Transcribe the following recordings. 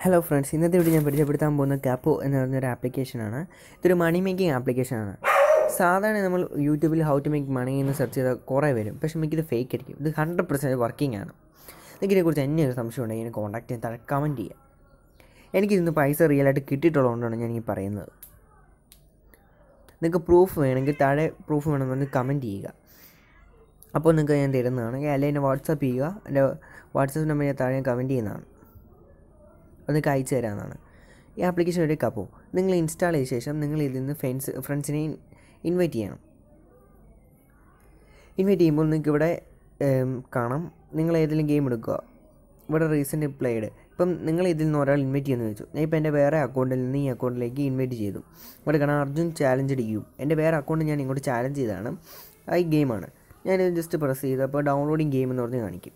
hello friends ഇന്നത്തെ video ഞാൻ പരിചയപ്പെടുത്താൻ പോകുന്ന കാപ്പോ എന്ന് പറഞ്ഞൊരു ആപ്ലിക്കേഷനാണ് ഇതൊരു മണി മേക്കിംഗ് ആപ്ലിക്കേഷനാണ് സാധാരണ നമ്മൾ യൂട്യൂബിൽ ഹൗ ടു മേക്ക് മണി എന്ന് സെർച്ച് ചെയ്താൽ കുറേ വരും പക്ഷേ നമുക്കിത് ഫേക്ക് ആയിരിക്കും ഇത് ഹൺഡ്രഡ് പെർസെൻറ്റ് വർക്കിംഗ് ആണ് നിങ്ങൾക്ക് ഇതിനെക്കുറിച്ച് എന്നെ ഒരു സംശയം ഉണ്ടെങ്കിൽ എന്നെ കോൺടാക്ട് ചെയ്യാൻ താഴെ കമൻറ്റ് ചെയ്യാം എനിക്കിതിന്ന് പൈസ റിയലായിട്ട് കിട്ടിയിട്ടുള്ളതുകൊണ്ടാണ് ഞാൻ ഈ പറയുന്നത് നിങ്ങൾക്ക് പ്രൂഫ് വേണമെങ്കിൽ താഴെ പ്രൂഫ് വേണമെന്ന് കമൻറ്റ് ചെയ്യുക അപ്പോൾ നിങ്ങൾക്ക് ഞാൻ തരുന്നതാണ് അല്ലെങ്കിൽ എന്നെ വാട്സപ്പ് ചെയ്യുക എൻ്റെ വാട്സപ്പ് നമ്പർ ഞാൻ താഴെ ഞാൻ കമൻറ്റ് ചെയ്യുന്നതാണ് അത് നിങ്ങൾക്ക് അയച്ചു തരാമെന്നാണ് ഈ ആപ്ലിക്കേഷൻ ഒരു കപ്പോ നിങ്ങൾ ഇൻസ്റ്റാൾ ചെയ്ത ശേഷം നിങ്ങൾ ഇതിൽ നിന്ന് ഫ്രണ്ട്സ് ഫ്രണ്ട്സിനെ ഇൻവൈറ്റ് ചെയ്യണം ഇൻവൈറ്റ് ചെയ്യുമ്പോൾ നിങ്ങൾക്ക് ഇവിടെ ഏം, കാണാം നിങ്ങൾ ഏതെങ്കിലും ഗെയിം എടുക്കുക ഇവിടെ റീസെൻ്റ് പ്ലേഡ് ഇപ്പം നിങ്ങൾ ഇതിൽ നിന്ന് ഒരാൾ ഇൻവൈറ്റ് ചെയ്യുമെന്ന് വെച്ചു ഞാൻ ഇപ്പോൾ എൻ്റെ വേറെ അക്കൗണ്ടിൽ നിന്ന് ഈ അക്കൗണ്ടിലേക്ക് ഇൻവൈറ്റ് ചെയ്തു ഇവിടെ കാണാം അർജുൻ ചാലഞ്ച് യു എൻ്റെ വേറെ അക്കൗണ്ട് ഞാൻ ഇങ്ങോട്ട് ചാലഞ്ച് ചെയ്തതാണ് ആ ഈ ഗെയിമാണ് ഞാനിത് ജസ്റ്റ് പ്രസ് ചെയ്തപ്പോൾ ഡൗൺലോഡിങ് ഗെയിം എന്ന് പറഞ്ഞ് കാണിക്കും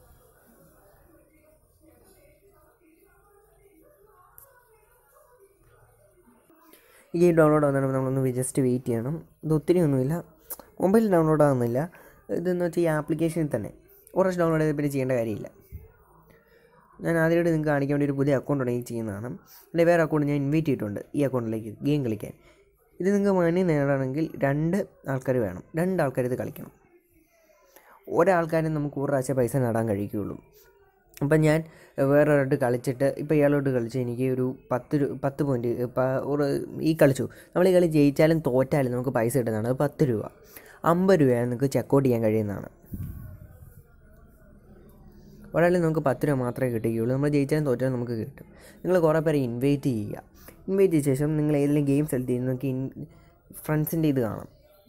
ഈ ഗെയിം ഡൗൺലോഡ് ആകുന്നതാണ് നമ്മളൊന്ന് ജസ്റ്റ് വെയിറ്റ് ചെയ്യണം ഇത് ഒത്തിരി ഒന്നുമില്ല മൊബൈലിൽ ഡൗൺലോഡ് ആകുന്നില്ല ഇതെന്ന് വെച്ചാൽ ഈ ആപ്ലിക്കേഷനിൽ തന്നെ ഒരു പ്രാവശ്യം ഡൗൺലോഡ് ചെയ്ത പിന്നെ ചെയ്യേണ്ട കാര്യമില്ല ഞാൻ ആദ്യമായിട്ട് നിങ്ങൾക്ക് കാണിക്കാൻ വേണ്ടി ഒരു പുതിയ അക്കൗണ്ട് ഉണ്ടെങ്കിൽ ചെയ്യുന്നതാണ് എൻ്റെ വേറെ അക്കൗണ്ട് ഞാൻ ഇൻവൈറ്റ് ചെയ്തിട്ടുണ്ട് ഈ അക്കൗണ്ടിലേക്ക് ഗെയിം കളിക്കാൻ ഇത് നിങ്ങൾക്ക് മണി നേടണമെങ്കിൽ രണ്ട് ആൾക്കാർ വേണം രണ്ട് ആൾക്കാർ ഇത് കളിക്കണം ഒരാൾക്കാരും നമുക്ക് ഒരു പ്രാവശ്യം പൈസ നേടാൻ കഴിയുകയുള്ളൂ അപ്പം ഞാൻ വേറൊരാട്ട് കളിച്ചിട്ട് ഇപ്പോൾ ഇയാളോട്ട് കളിച്ച് എനിക്ക് ഒരു പത്ത് രൂ പത്ത് പോയിൻറ്റ് ഒരു ഈ കളിച്ചു നമ്മൾ ഈ കളി ജയിച്ചാലും തോറ്റാലും നമുക്ക് പൈസ കിട്ടുന്നതാണ് അത് പത്ത് രൂപ അമ്പത് രൂപയാണ് നിങ്ങൾക്ക് ചെക്കൗട്ട് ചെയ്യാൻ കഴിയുന്നതാണ് ഒരാളിൽ നമുക്ക് പത്ത് രൂപ മാത്രമേ കിട്ടുകയുള്ളൂ നമ്മൾ ജയിച്ചാലും തോറ്റാലും നമുക്ക് കിട്ടും നിങ്ങൾ കുറേ പേരെ ഇൻവൈറ്റ് ചെയ്യുക ഇൻവൈറ്റ് ചെയ്ത ശേഷം നിങ്ങൾ ഏതെങ്കിലും ഗെയിം സെലക്ട് ചെയ്ത് നിങ്ങൾക്ക് ഇൻ ഫ്രണ്ട്സിൻ്റെ ഇത് കാണാം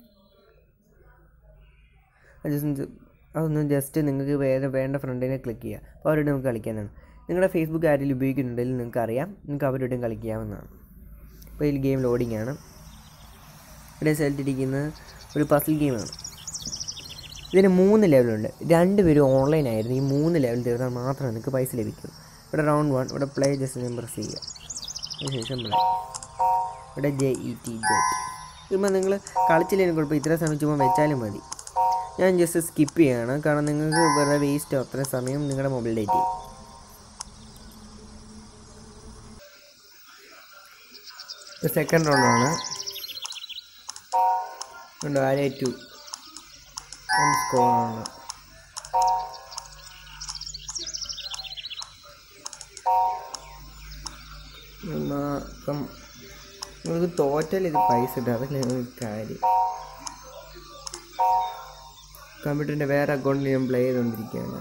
അത് just അതൊന്ന് ജസ്റ്റ് നിങ്ങൾക്ക് വേറെ വേണ്ട ഫ്രണ്ടിനെ ക്ലിക്ക് ചെയ്യുക അപ്പോൾ അവരോട് നമുക്ക് കളിക്കാനാണ് നിങ്ങളുടെ ഫേസ്ബുക്ക് ആരെങ്കിലും ഉപയോഗിക്കുന്നുണ്ടെങ്കിൽ നിങ്ങൾക്ക് അറിയാം നിങ്ങൾക്ക് അവരോടും കളിക്കാവുന്നതാണ് അപ്പോൾ ഇതിൽ ഗെയിം ലോഡിംഗ് ആണ് ഇവിടെ സെലക്ട് ഇരിക്കുന്നത് ഒരു പസിൽ ഗെയിമാണ് ഇതിന് മൂന്ന് ലെവലുണ്ട് രണ്ട് പേരും ഓൺലൈൻ ആയിരുന്നു ഈ മൂന്ന് ലെവൽ തീർന്നാൽ മാത്രമേ നിങ്ങൾക്ക് പൈസ ലഭിക്കൂ ഇവിടെ റൗണ്ട് വൺ ഇവിടെ പ്ലേ ജസ്റ്റ് ഞാൻ പ്രസ് ചെയ്യുക അതിനുശേഷം പ്ലേ ഇവിടെ ജെ ഇ ടി ജെറ്റ് ഇതുമ്പോൾ നിങ്ങൾ കളിച്ചില്ലെങ്കിൽ കുഴപ്പം ഇത്ര സമയം ചുമ്മാ വെച്ചാലും മതി ഞാൻ ജസ്റ്റ് സ്കിപ്പ് ചെയ്യാണ് കാരണം നിങ്ങൾക്ക് വെറുതെ വേസ്റ്റ് അത്രയും സമയം നിങ്ങളുടെ മൊബൈൽ ഡേറ്റ് ഇത് സെക്കൻഡ് റൗണ്ടാണ് ഉണ്ട് ആരെ ടു സ്കോറാണ് ഇപ്പം നിങ്ങൾക്ക് തോറ്റാൽ ഇത് പൈസ ഇട്ട് അതല്ലേ ഒരു കാര്യം കമ്പ്യൂട്ടറിൻ്റെ വേറെ അക്കൗണ്ടിൽ ഞാൻ പ്ലേ ചെയ്തുകൊണ്ടിരിക്കുകയാണ്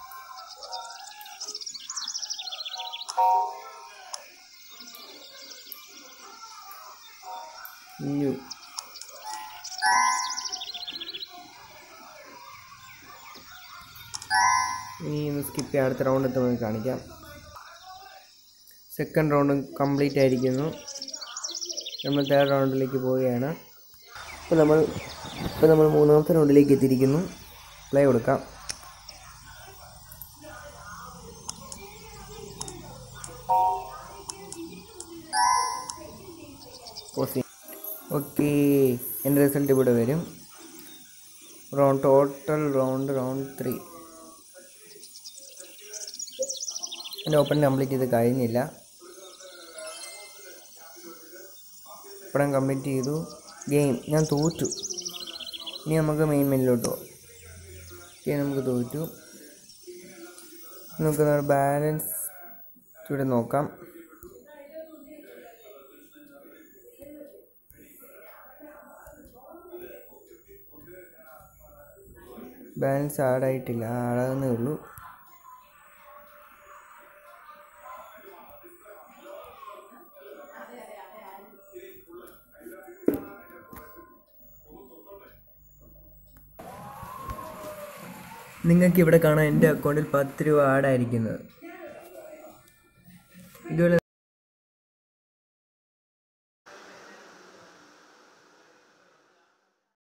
ന്യൂ ഇനി ഒന്ന് സ്കിപ്പ് ചെയ്യാം അടുത്ത റൗണ്ട് എത്തുമ്പോൾ കാണിക്കാം സെക്കൻഡ് റൗണ്ട് കംപ്ലീറ്റ് ആയിരിക്കുന്നു നമ്മൾ തേർഡ് റൗണ്ടിലേക്ക് പോവുകയാണ് ഇപ്പോൾ നമ്മൾ ഇപ്പോൾ നമ്മൾ മൂന്നാമത്തെ റൗണ്ടിലേക്ക് എത്തിയിരിക്കുന്നു പ്ലേ കൊടുക്കാം ഓക്കെ എൻ്റെ റിസൾട്ട് ഇവിടെ വരും round total round round three എൻ്റെ ഓപ്പൺ കംപ്ലീറ്റ് ചെയ്ത് കഴിഞ്ഞില്ല ഇപ്പോഴും കംപ്ലീറ്റ് ചെയ്തു ഗെയിം ഞാൻ തോറ്റു ഇനി നമുക്ക് മെയിൻ മെയിനിലോട്ട് പോകാം ഓക്കെ നമുക്ക് തോറ്റു നമുക്ക് ബാലൻസ് ഇവിടെ നോക്കാം ബാലൻസ് ആഡായിട്ടില്ല ആടാകുന്നേ ഉള്ളൂ നിങ്ങൾക്ക് ഇവിടെ കാണാൻ എൻ്റെ അക്കൗണ്ടിൽ പത്ത് രൂപ ആഡായിരിക്കുന്നത് ഇതുപോലെ